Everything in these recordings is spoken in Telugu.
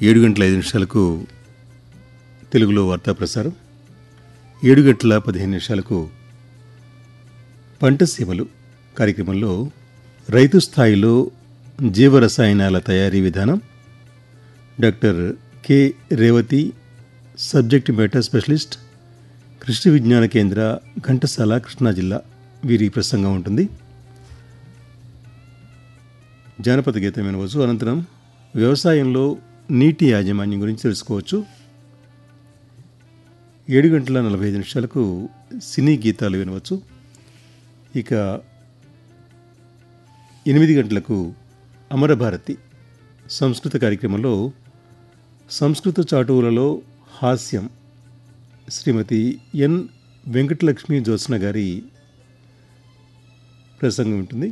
ఏడు గంటల ఐదు నిమిషాలకు తెలుగులో వార్తా ప్రసారం ఏడు గంటల పదిహేను నిమిషాలకు పంట సీమలు కార్యక్రమంలో రైతు స్థాయిలో జీవరసాయనాల తయారీ విధానం doctor K Revathi subject matter specialist Krishi Vigyan కేంద్ర ఘంటసాల కృష్ణా జిల్లా వీరి ప్రసంగం ఉంటుంది జానపద గీతం వినవచ్చు అనంతరం వ్యవసాయంలో నీటి యాజమాన్యం గురించి తెలుసుకోవచ్చు ఏడు గంటల నలభై ఐదు నిమిషాలకు సినీ గీతాలు వినవచ్చు ఇక ఎనిమిది గంటలకు అమరభారతి సంస్కృత కార్యక్రమంలో సంస్కృత చాటువులలో హాస్యం శ్రీమతి ఎన్ వెంకటలక్ష్మి జ్యోత్స్న గారి ప్రసంగం ఉంటుంది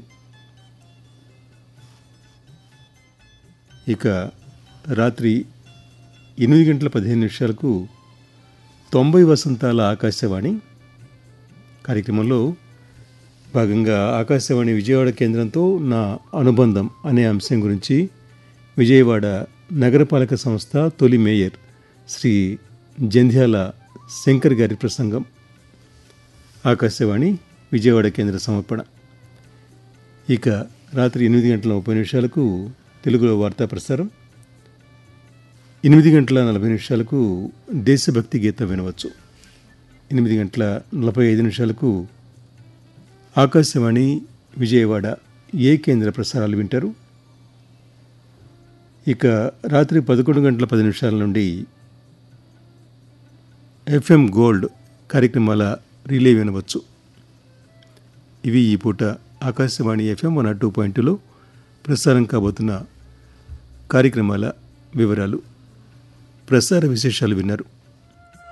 ఇక రాత్రి ఎనిమిది గంటల పదిహేను నిమిషాలకు తొంభై వసంతాల ఆకాశవాణి కార్యక్రమంలో భాగంగా ఆకాశవాణి విజయవాడ కేంద్రంతో నా అనుబంధం అనే అంశం గురించి విజయవాడ నగరపాలక సంస్థ తొలి మేయర్ శ్రీ జంధ్యాల శంకర్ గారి ప్రసంగం ఆకాశవాణి విజయవాడ కేంద్ర సమర్పణ ఇక రాత్రి ఎనిమిది గంటల ముప్పై నిమిషాలకు తెలుగులో వార్తా ప్రసారం ఎనిమిది గంటల నలభై నిమిషాలకు దేశభక్తి గీతం వినవచ్చు ఎనిమిది గంటల నలభై ఐదు నిమిషాలకు ఆకాశవాణి విజయవాడ ఏ కేంద్ర ప్రసారాలు వింటారు ఇక రాత్రి పదకొండు గంటల పది నిమిషాల నుండి ఎఫ్ఎం గోల్డ్ కార్యక్రమాల రిలే వినవచ్చు ఇవి ఈ పూట Akashvani FM one two point టూలో ప్రసారం కాబోతున్న కార్యక్రమాల వివరాలు ప్రసార విశేషాలు విన్నారు